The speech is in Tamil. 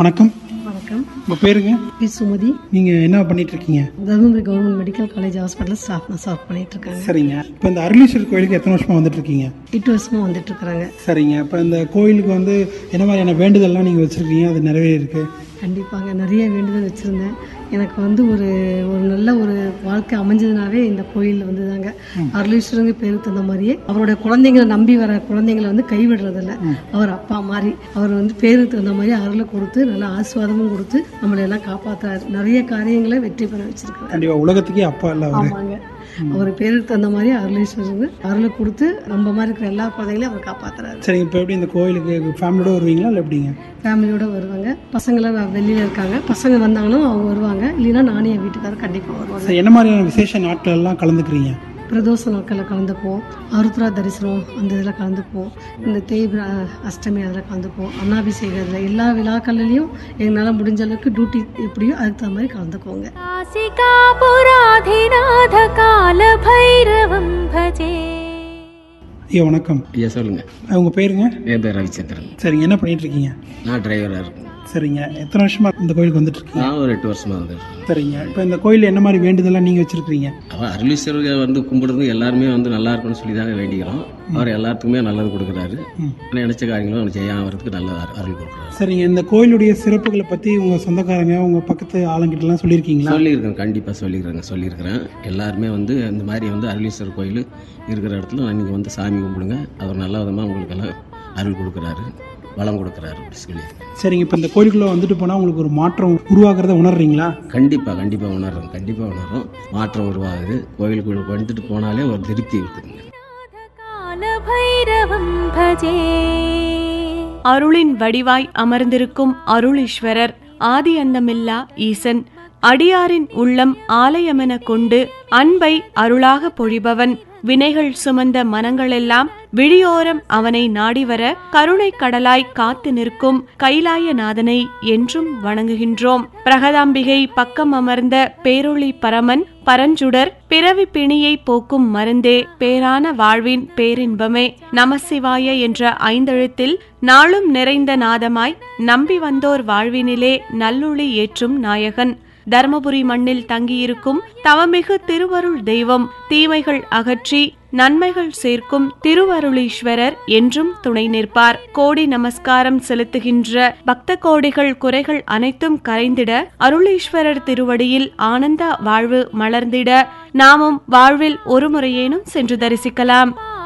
வணக்கம் வணக்கம் உங்கள் பேருங்க பி சுமதி நீங்கள் என்ன பண்ணிட்டு இருக்கீங்க Dharmapuri government medical college hospital staff நான் ஒர்க் பண்ணிட்டு இருக்காங்க சரிங்க இப்போ இந்த அருளீஸ்வரர் கோயிலுக்கு எத்தனை வருஷமா வந்துட்டு இருக்கீங்க எட்டு வருஷமா வந்துட்டு இருக்கிறாங்க சரிங்க இப்போ இந்த கோயிலுக்கு வந்து என்ன மாதிரியான வேண்டுதல்லாம் நீங்கள் வச்சுருக்கீங்க அது நிறைவேறிருக்கு கண்டிப்பாங்க நிறைய வேண்டுதல் வச்சுருந்தேன் எனக்கு வந்து ஒரு ஒரு நல்ல ஒரு வாழ்க்கை அமைஞ்சதுனாவே இந்த கோயிலில் வந்து தாங்க அருளீஸ்வரங்க பேருக்கு தகுந்த மாதிரியே அவருடைய குழந்தைங்களை நம்பி வர குழந்தைங்களை வந்து கைவிடுறதில்ல அவர் அப்பா மாதிரி அவர் வந்து பேருக்கு தகுந்த மாதிரி அருளை கொடுத்து நல்ல ஆசீர்வாதமும் கொடுத்து நம்மளை எல்லாம் காப்பாற்றுறாரு நிறைய காரியங்களை வெற்றி பெற வச்சிருக்கிறார் கண்டிப்பாக உலகத்துக்கே அப்பா இல்லை அவர் ஆமாங்க அவர் பேருக்கு தகுந்த மாதிரி அருளீஸ்வரங்க அருளை கொடுத்து நம்ம மாதிரி இருக்கிற எல்லா குழந்தைங்களையும் அவர் காப்பாத்துறாரு சரிங்க இப்போ எப்படி இந்த கோயிலுக்கு ஃபேமிலியோட வருவீங்களா இல்லை எப்படிங்க ஃபேமிலியோட வருவாங்க பசங்களாம் வெளியில இருக்காங்க பசங்க வந்தாங்கன்னா அவங்க வருவாங்க இல்லைன்னா நானே என் வீட்டுக்காரர் கண்டிப்பாக வருவாங்க சரி என்ன மாதிரியான விசேஷ நாட்கள் எல்லாம் கலந்துக்கிறீங்க பிரதோஷ நாட்களில் கலந்துப்போம் அருத்ரா தரிசனம் அந்த இதில் கலந்துப்போம் இந்த தேய்பிர அஷ்டமி அதில் கலந்துப்போம் அன்னாபிஷேகம் இதில் எல்லா விழாக்கள்லையும் எங்களால் முடிஞ்ச அளவுக்கு டியூட்டி எப்படியோ அதுக்கு தகுந்த மாதிரி கலந்துக்குவோங்க काशिकापुराधिनाथ कालभैरवं भजे ஐயா வணக்கம் ஐயா சொல்லுங்க உங்கள் பேருங்க என் பேர் ரவிச்சந்திரன் சரிங்க என்ன பண்ணிட்டு இருக்கீங்க நான் டிரைவராக இருக்கேன் சரிங்க எத்தனை வருஷமா இந்த கோயிலுக்கு வந்துட்டு இருக்கீங்க நான் ஒரு எட்டு வருஷமா வந்துருக்கேன் சரிங்க இப்போ இந்த கோயிலில் என்ன மாதிரி வேண்டுதல்லாம் நீங்கள் வச்சுருக்கீங்க அவன் அருளீஸ்வரர் வந்து கும்பிடுறது எல்லாருமே வந்து நல்லா இருக்கணும்னு சொல்லி தாங்க வேண்டிக்கிறோம் அவர் எல்லாத்துக்குமே நல்லது கொடுக்குறாரு நினைச்ச காரியங்களும் அவனுக்கு செய்ய ஆகிறதுக்கு நல்ல அரு- அருள் கொடுக்குறாரு சரிங்க இந்த கோயிலுடைய சிறப்புகளை பற்றி உங்கள் சொந்தக்காரங்க உங்கள் பக்கத்து ஆளுங்கிட்டலாம் சொல்லியிருக்கீங்களா சொல்லியிருக்கேன் கண்டிப்பாக சொல்லியிருக்கிறேங்க சொல்லியிருக்கிறேன் எல்லாருமே வந்து இந்த மாதிரி வந்து அருளீஸ்வரர் கோயில் இருக்கிற இடத்துல நீங்கள் வந்து சாமி கும்பிடுங்க அவர் நல்ல விதமாக உங்களுக்கெல்லாம் அருள் கொடுக்குறாரு வளம் கொடுக்குறாரு அப்படி சொல்லியிருக்கேன் சரிங்க இப்போ இந்த கோயிலுக்குள்ளே வந்துட்டு போனால் உங்களுக்கு ஒரு மாற்றம் உருவாகிறத உணர்றீங்களா கண்டிப்பாக கண்டிப்பாக உணர்றோம் கண்டிப்பாக உணர்றோம் மாற்றம் உருவாகுது கோயிலுக்குள்ள வந்துட்டு போனாலே ஒரு திருப்தி இருக்குதுங்க कालभैरवं भजे அருளின் வடிவாய் அமர்ந்திருக்கும் அருளீஸ்வரர் ஆதி அந்தமில்லா ஈசன் அடியாரின் உள்ளம் ஆலயமென கொண்டு அன்பை அருளாக பொழிபவன் வினைகள் சுமந்த மனங்களெல்லாம் விழியோரம் அவனை நாடிவர கருணை கடலாய் காத்து நிற்கும் கைலாயநாதனை என்றும் வணங்குகின்றோம் பிரகதாம்பிகை பக்கம் அமர்ந்த பேரொளி பரமன் பரஞ்சுடர் பிறவி பிணியை போக்கும் மருந்தே பேரான வாழ்வின் பேரின்பமே நமசிவாய என்ற ஐந்தெழுத்தில் நாளும் நிறைந்த நாதமாய் நம்பி வந்தோர் வாழ்வினிலே நல்லொளி ஏற்றும் நாயகன் தர்மபுரி மண்ணில் தங்கியிருக்கும் தவமிகு திருவருள் தெய்வம் தீமைகள் அகற்றி நன்மைகள் சேர்க்கும் திருவருளீஸ்வரர் என்றும் துணை நிற்பார் கோடி நமஸ்காரம் செலுத்துகின்ற பக்த கோடிகள் குறைகள் அனைத்தும் கரைந்திட அருளீஸ்வரர் திருவடியில் ஆனந்த வாழ்வு மலர்ந்திட நாமும் வாழ்வில் ஒரு முறையேனும் சென்று தரிசிக்கலாம்